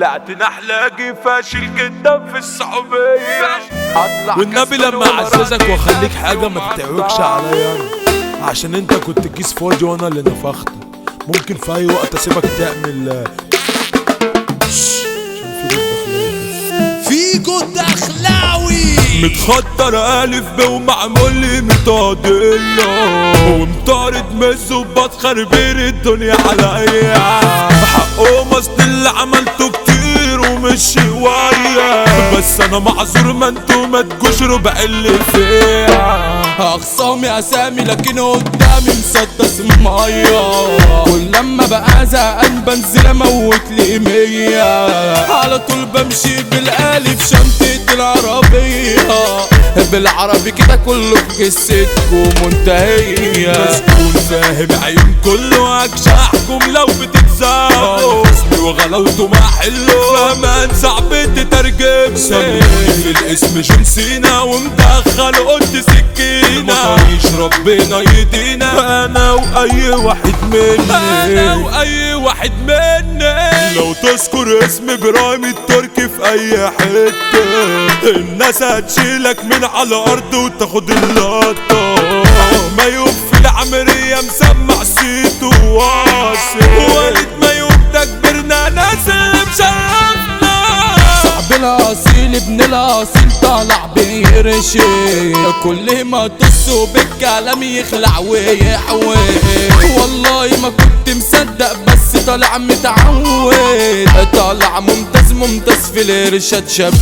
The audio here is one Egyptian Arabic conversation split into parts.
وطلعت نحلاقي فاشل جدا في الصحوبية هطلع والنبي كسبان لما ومراضي. اعززك واخليك حاجه ما تتعوجش عليا أنا. عشان انت كنت كيس فاضي وانا اللي نفختك ممكن في اي وقت اسيبك تعمل شش، عشان في جد داخلية. فيجو دخلاوي متخطر الف ب ومعمول لي متعدية ومطارد من الظباط خربين الدنيا عليا حقه مصد اللي عملته كتير ومش شوية بس انا معذور ما انتوا ما تجوش ربع اللي فيها اخصامي اسامي لكن قدامي مسدس ميه كل لما بقى زهقان بنزل اموت لي مية على طول بمشي بالالف شنطة العربية بالعربي كده كله في قصتكم منتهية مسؤول فاهم عيون كله اكشحكم لو بتتساقوا اسمي وغلاوته ما حلو فمان صعب تترجم سموني في الاسم جون سينا ومدخل قلت سكينة مطريش ربنا يدينا انا واي واحد مني انا واي واحد مني لو تذكر اسم ابراهيم التركي في اي حتة الناس هتشيلك من على الارض وتاخد اللقطة ما في العمرية مسمع صيته واصل ولد ما ده كبرنا ناس اللي مشرفنا صاحب الاصيل ابن الاصيل طالع بيرشي كل ما تصوا بالكلام يخلع ويحوي والله ما كنت مصدق بس طالع متعود طالع ممتاز ممتاز في الارشاد شاب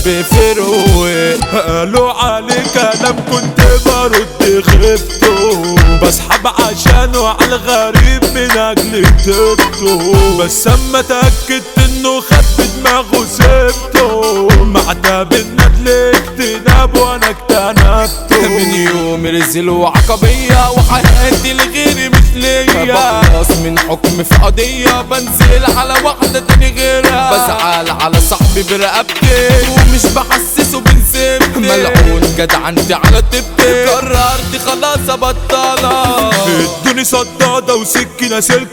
فروي قالوا عليه كلام كنت برد خفته بسحب عشانه على الغريب من اجل تبته بس اما اتاكدت انه خد دماغه سبته معتاب الندل اكتناب وانا اكتنبته من يوم رزل وعقبية وحياتي لغيري مش ليا بخلص من حكم في قضية بنزل على واحدة تاني غيرها بزعل على صاحبي برقبتي ومش بحسسه بنسيبني ملعون جدع انت على تبتي قررت خلاص ابطلها ادوني صدادة وسكينة سلك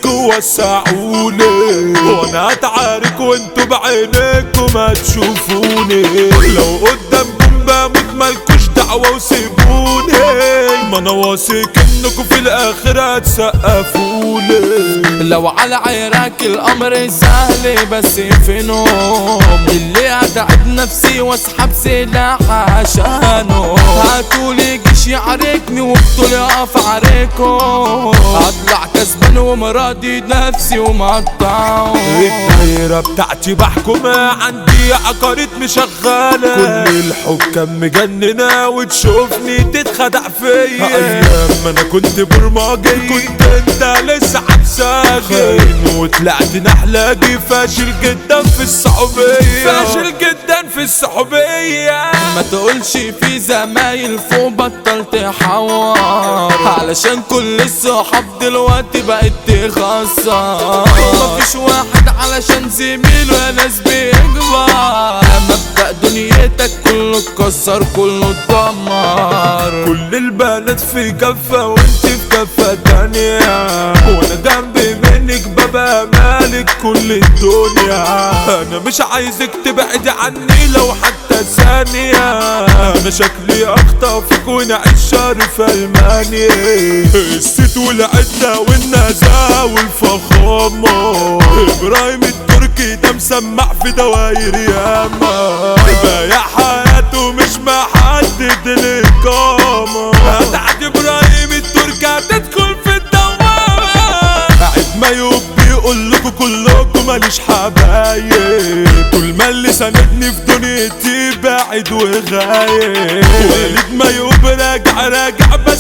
ووسعوني وانا اتعارك وانتوا بعينيكم ما تشوفوني لو قدامكم بموت مالكوش دعوة وسيبوني ما انا واثق انكم في الاخر هتسقفوني لو على عيرك الامر سهل بس في نوم اللي هتعب نفسي واسحب سلاح عشانه هاتولي جيش يعاركني وبطول يقف عليكم هطلع كسبان ومراضي نفسي ومقطعه الدايرة بتاعتي بحكمها عندي عقارات مشغلة كل الحكام مجننة وتشوفني تتخدع فيا أيام ما أنا كنت برمجي كنت أنت لسه عبساجي خاين وطلعت نحلاجي فاشل جدا في الصحوبية فاشل جدا في الصحوبية ما تقولش في زمايل فوق بطلت حوار علشان كل الصحاب دلوقتي بقت تخسر مفيش واحد علشان زميله يا ناس بيكبر مبدأ دنيتك كله اتكسر كله اتدمر كل البنات في كفة وانت في كفة تانية وانا جنبي منك ببقى مالك كل الدنيا انا مش عايزك تبعد عني لو حتى ثانية انا شكلي اخطفك ونعيش شهر في المانيا الست والعدة والنزاهة والفخامة ابراهيم التركي ده مسمع في دواير ياما بايع حياته مش محدد الاقامة هتعد ابراهيم التركي هتدخل في الدوامة قاعد ما يوب بيقول لكم كلكم ماليش حبايب طول ما اللي ساندني في دنيتي بعيد وغايب والد ما يوب راجع راجع بس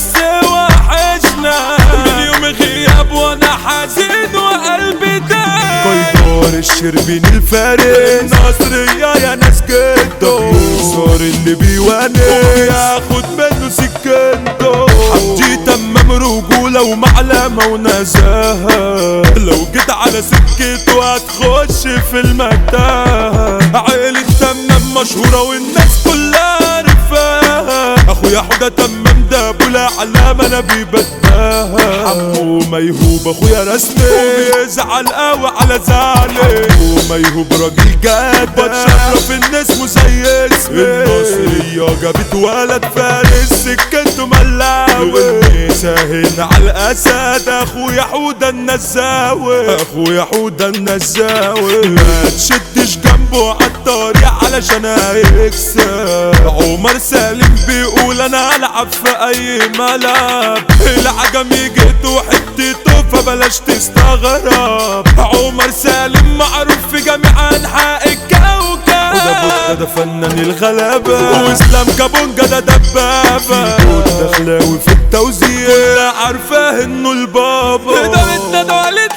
وحشنا من يوم غياب وانا حزين وقلبي دايب قيدار الشربين الفارس نصرية يا ناس جدو صار اللي بيوانس ياخد منه سكنته حمدي تمام رجولة ومعلمة ونزاهة لو جيت على سكته هتخش في المتاهة عيلة تمام مشهورة والناس كلها عارفاها اخويا حوده تمام ده ابو العلامة انا بيبدأ كلها حمو ميهوب اخويا رسمي وبيزعل قوي على زعلي حمو ميهوب راجل جدع بتشرف الناس زي اسمي النصرية جابت ولد فارس سكته ملاوي ساهل على الاسد اخويا حوده النزاوي اخويا حوده النزاوي ما تشدش جنبه عالطريق علشان هيكسب عمر سالم بيقول انا العب في اي ملعب العجمي جيته حتته فبلاش تستغرب عمر سالم معروف في جميع انحاء الكوكب وده بوكا ده فنان الغلابة واسلام كابونجا ده دبابة دخلاوي في التوزيع كلها عارفاه انه البابا إدارتنا دولت